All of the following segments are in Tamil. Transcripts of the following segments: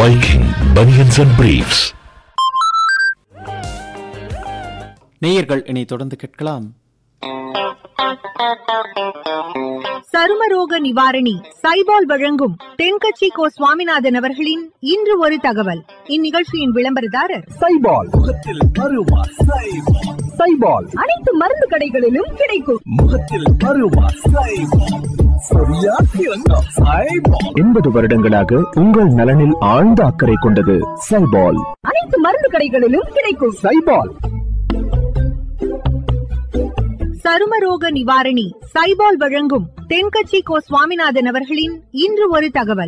Viking Bunions and Briefs. நேயர்கள் இனி தொடர்ந்து கேட்கலாம் சருமரோக நிவாரணி சைபால் வழங்கும் தென்கட்சி கோ சுவாமிநாதன் அவர்களின் இன்று ஒரு தகவல் இந்நிகழ்ச்சியின் விளம்பரதாரர் சைபால் முகத்தில் பருவா சைபால் சைபால் அனைத்து மருந்து கடைகளிலும் கிடைக்கும் முகத்தில் பருவா சைபால் சரியா சிறந்த சைபால் எண்பது வருடங்களாக உங்கள் நலனில் ஆழ்ந்த அக்கறை கொண்டது சைபால் அனைத்து மருந்து கடைகளிலும் கிடைக்கும் சைபால் சருமரோக நிவாரணி சைபால் வழங்கும் தென்கட்சி கோ சுவாமிநாதன் அவர்களின் இன்று ஒரு தகவல்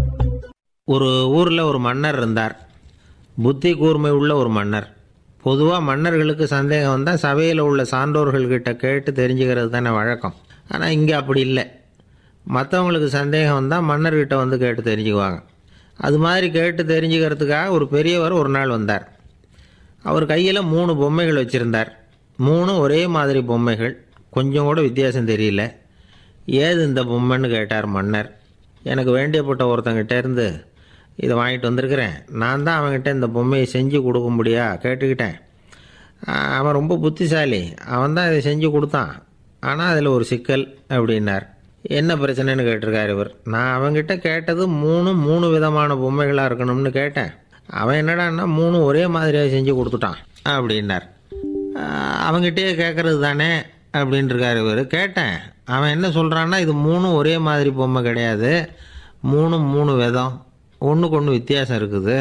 ஒரு ஊரில் ஒரு மன்னர் இருந்தார் புத்தி கூர்மை உள்ள ஒரு மன்னர் பொதுவாக மன்னர்களுக்கு சந்தேகம் வந்தால் சபையில் உள்ள சான்றோர்கள்கிட்ட கேட்டு தெரிஞ்சுக்கிறது தானே வழக்கம் ஆனால் இங்கே அப்படி இல்லை மற்றவங்களுக்கு சந்தேகம் வந்தால் மன்னர்கிட்ட வந்து கேட்டு தெரிஞ்சுக்குவாங்க அது மாதிரி கேட்டு தெரிஞ்சுக்கிறதுக்காக ஒரு பெரியவர் ஒரு நாள் வந்தார் அவர் கையில் மூணு பொம்மைகள் வச்சுருந்தார் மூணும் ஒரே மாதிரி பொம்மைகள் கொஞ்சம் கூட வித்தியாசம் தெரியல ஏது இந்த பொம்மைன்னு கேட்டார் மன்னர் எனக்கு வேண்டியப்பட்ட ஒருத்தங்கிட்ட இருந்து இதை வாங்கிட்டு வந்திருக்கிறேன் நான் தான் அவன்கிட்ட இந்த பொம்மையை செஞ்சு கொடுக்க முடியா கேட்டுக்கிட்டேன் ஆஹ், அவன் ரொம்ப புத்திசாலி அவன் தான் இதை செஞ்சு கொடுத்தான் ஆனால் அதில் ஒரு சிக்கல் அப்படின்னார் என்ன பிரச்சனைன்னு கேட்டிருக்கார் இவர் நான் அவன்கிட்ட கேட்டது மூணு மூணு விதமான பொம்மைகளாக இருக்கணும்னு கேட்டேன் அவன் என்னடான்னா மூணு ஒரே மாதிரியாக செஞ்சு கொடுத்துட்டான் அப்படின்னார் ஆஹ், அவங்கிட்டயே கேட்குறது தானே அப்படின்ட்டுருக்காரு இவர் கேட்டேன் அவன் என்ன சொல்கிறான்னா இது மூணும் ஒரே மாதிரி பொம்மை கிடையாது மூணு மூணு விதம் ஒன்றுக்கு ஒன்று வித்தியாசம் இருக்குது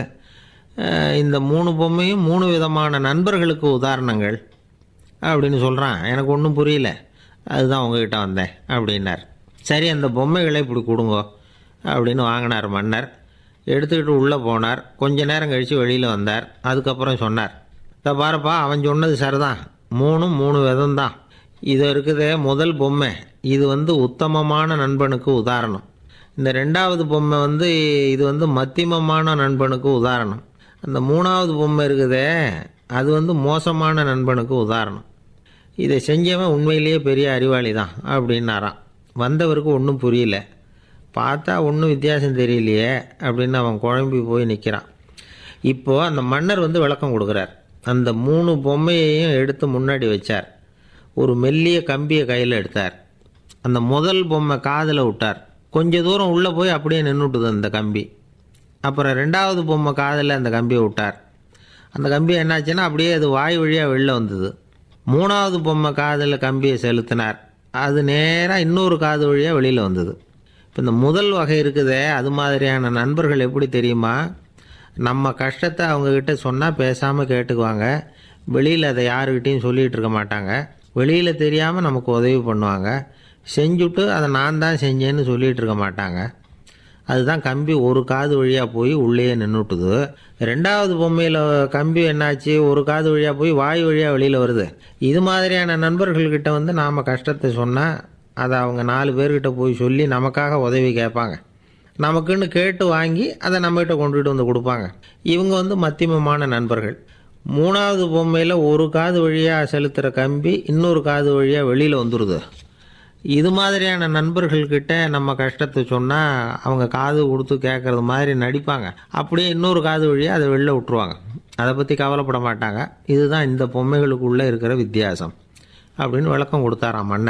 ஆஹ், இந்த மூணு பொம்மையும் மூணு விதமான நண்பர்களுக்கு உதாரணங்கள் அப்படின்னு சொல்கிறான் எனக்கு ஒன்றும் புரியல அதுதான் உங்ககிட்ட வந்தேன் அப்படின்னார் சரி அந்த பொம்மைகளை இப்படி கொடுங்கோ அப்படின்னு வாங்கினார் மன்னர் எடுத்துக்கிட்டு உள்ளே போனார் கொஞ்ச நேரம் கழித்து வெளியில் வந்தார் அதுக்கப்புறம் சொன்னார் இதை பாருப்பா அவன் சொன்னது சரிதான் மூணும் மூணு விதம் தான் இது இருக்குதே முதல் பொம்மை இது வந்து உத்தமமான நண்பனுக்கு உதாரணம் இந்த ரெண்டாவது பொம்மை வந்து இது வந்து மத்தியமமான நண்பனுக்கு உதாரணம் அந்த மூணாவது பொம்மை இருக்குதே அது வந்து மோசமான நண்பனுக்கு உதாரணம் இதை செஞ்சவன் உண்மையிலேயே பெரிய அறிவாளி தான் அப்படின்னாராம் வந்தவருக்கு ஒன்றும் புரியல பார்த்தா ஒன்றும் வித்தியாசம் தெரியலையே அப்படின்னு அவன் குழம்பி போய் நிற்கிறான் இப்போது அந்த மன்னர் வந்து விளக்கம் கொடுக்குறார் அந்த மூணு பொம்மையையும் எடுத்து முன்னாடி வச்சார் ஒரு மெல்லிய கம்பியை கையில் எடுத்தார் அந்த முதல் பொம்மை காதில் விட்டார் கொஞ்ச தூரம் உள்ளே போய் அப்படியே நின்றுட்டுது அந்த கம்பி அப்புறம் ரெண்டாவது பொம்மை காதில் அந்த கம்பியை விட்டார் அந்த கம்பி என்னாச்சுன்னா அப்படியே அது வாய் வழியாக வெளில வந்தது மூணாவது பொம்மை காதில் கம்பியை செலுத்தினார் அது நேராக இன்னொரு காது வழியாக வெளியில் வந்தது இப்போ இந்த முதல் வகை இருக்குதே அது மாதிரியான நண்பர்கள் எப்படி தெரியுமா நம்ம கஷ்டத்தை அவங்கக்கிட்ட சொன்னால் பேசாமல் கேட்டுக்குவாங்க வெளியில் அதை யாருக்கிட்டையும் சொல்லிகிட்டு இருக்க மாட்டாங்க வெளியில் தெரியாமல் நமக்கு உதவி பண்ணுவாங்க செஞ்சுட்டு அதை நான் தான் செஞ்சேன்னு சொல்லிகிட்டு இருக்க மாட்டாங்க அதுதான் கம்பி ஒரு காது வழியாக போய் உள்ளேயே நின்றுட்டுது ரெண்டாவது பொம்மையில் கம்பி என்னாச்சு ஒரு காது வழியாக போய் வாய் வழியாக வெளியில் வருது இது மாதிரியான நண்பர்கள்கிட்ட வந்து நாம் கஷ்டத்தை சொன்னால் அதை அவங்க நாலு பேர்கிட்ட போய் சொல்லி நமக்காக உதவி கேட்பாங்க நமக்குன்னு கேட்டு வாங்கி அதை நம்மகிட்ட கொண்டுகிட்டு வந்து கொடுப்பாங்க இவங்க வந்து மத்தியமமான நண்பர்கள் மூணாவது பொம்மையில் ஒரு காது வழியாக செலுத்துகிற கம்பி இன்னொரு காது வழியாக வெளியில் வந்துடுது இது மாதிரியான நண்பர்கள்கிட்ட நம்ம கஷ்டத்தை சொன்னால் அவங்க காது கொடுத்து கேட்குறது மாதிரி நடிப்பாங்க அப்படியே இன்னொரு காது வழியாக அதை வெளில விட்டுருவாங்க அதை பற்றி கவலைப்பட மாட்டாங்க இதுதான் இந்த பொம்மைகளுக்குள்ளே இருக்கிற வித்தியாசம் அப்படின்னு விளக்கம் கொடுத்தாராம் மன்னர்